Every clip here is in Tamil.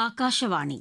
ಆಕಾಶವಾಣಿ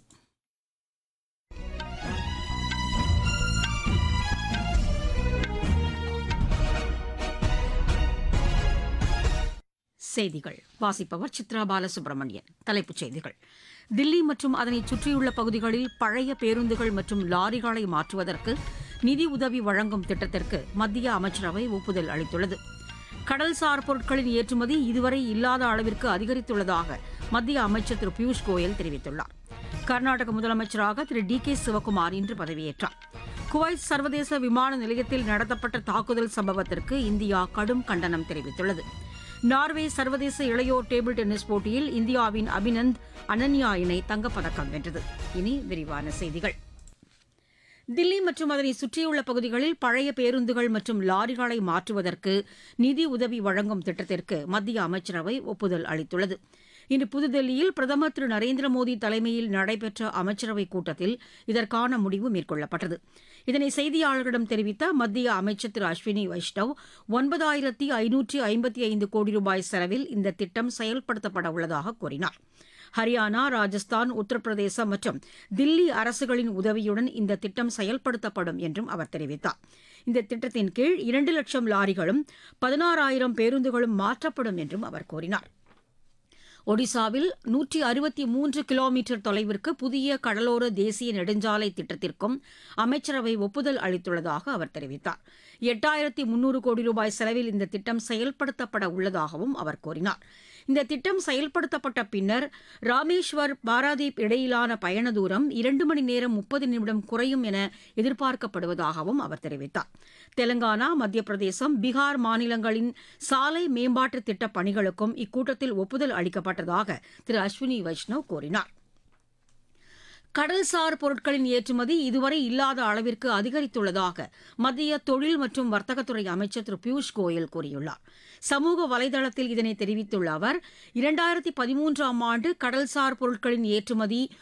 செய்திகள் வாசிப்பவர் சித்ரா பாலசுப்ரமணியன் தலைப்புச் செய்திகள் தில்லி மற்றும் அதனைச் சுற்றியுள்ள பகுதிகளில் பழைய பேருந்துகள் மற்றும் லாரிகளை மாற்றுவதற்கு நிதி உதவி வழங்கும் திட்டத்திற்கு மத்திய அமைச்சரவை ஒப்புதல் அளித்துள்ளது கடல்சார் பொருட்களின் ஏற்றுமதி இதுவரை இல்லாத அளவிற்கு அதிகரித்துள்ளதாக மத்திய அமைச்சர் திரு பியூஷ் கோயல் தெரிவித்துள்ளார் கர்நாடக முதலமைச்சராக திரு டி கே சிவக்குமார் இன்று பதவியேற்றார் குவைத் சர்வதேச விமான நிலையத்தில் நடத்தப்பட்ட தாக்குதல் சம்பவத்திற்கு இந்தியா கடும் கண்டனம் தெரிவித்துள்ளது நார்வே சர்வதேச இளையோர் டேபிள் டென்னிஸ் போட்டியில் இந்தியாவின் அபினந்த் அனன்யா இணை தங்கப்பதக்கம் வென்றது இனி விரிவான செய்திகள் தில்லி மற்றும் அதனை சுற்றியுள்ள பகுதிகளில் பழைய பேருந்துகள் மற்றும் லாரிகளை மாற்றுவதற்கு நிதி உதவி வழங்கும் திட்டத்திற்கு மத்திய அமைச்சரவை ஒப்புதல் அளித்துள்ளது இன்று புதுதில்லியில் பிரதமர் திரு நரேந்திர மோடி தலைமையில் நடைபெற்ற அமைச்சரவைக் கூட்டத்தில் இதற்கான முடிவு மேற்கொள்ளப்பட்டது இதனை செய்தியாளர்களிடம் தெரிவித்த மத்திய அமைச்சர் திரு அஸ்வினி வைஷ்ணவ் ஒன்பதாயிரத்தி ஐநூற்றி ஐம்பத்தி ஐந்து கோடி ரூபாய் செலவில் இந்த திட்டம் செயல்படுத்தப்பட உள்ளதாக கூறினார் ஹரியானா ராஜஸ்தான் உத்தரப்பிரதேசம் மற்றும் தில்லி அரசுகளின் உதவியுடன் இந்த திட்டம் செயல்படுத்தப்படும் என்றும் அவர் தெரிவித்தார் இந்த திட்டத்தின் கீழ் இரண்டு லட்சம் லாரிகளும் பதினாறாயிரம் பேருந்துகளும் மாற்றப்படும் என்றும் அவர் கூறினார் ஒடிசாவில் நூற்றி அறுபத்தி மூன்று கிலோமீட்டர் தொலைவிற்கு புதிய கடலோர தேசிய நெடுஞ்சாலை திட்டத்திற்கும் அமைச்சரவை ஒப்புதல் அளித்துள்ளதாக அவர் தெரிவித்தார் எட்டாயிரத்தி முன்னூறு கோடி ரூபாய் செலவில் இந்த திட்டம் செயல்படுத்தப்பட உள்ளதாகவும் அவர் கூறினார் இந்த திட்டம் செயல்படுத்தப்பட்ட பின்னர் ராமேஸ்வர் பாராதீப் இடையிலான பயண தூரம் இரண்டு மணி நேரம் முப்பது நிமிடம் குறையும் என எதிர்பார்க்கப்படுவதாகவும் அவர் தெரிவித்தார் தெலங்கானா மத்திய பிரதேசம் பீகார் மாநிலங்களின் சாலை மேம்பாட்டு திட்டப் பணிகளுக்கும் இக்கூட்டத்தில் ஒப்புதல் அளிக்கப்பட்டதாக திரு அஸ்வினி வைஷ்ணவ் கூறினார் கடல்சார் பொருட்களின் ஏற்றுமதி இதுவரை இல்லாத அளவிற்கு அதிகரித்துள்ளதாக மத்திய தொழில் மற்றும் வர்த்தகத்துறை அமைச்சர் திரு பியூஷ் கோயல் கூறியுள்ளார் சமூக வலைதளத்தில் இதனை தெரிவித்துள்ள அவர் இரண்டாயிரத்தி பதிமூன்றாம் ஆண்டு கடல்சார் பொருட்களின் ஏற்றுமதி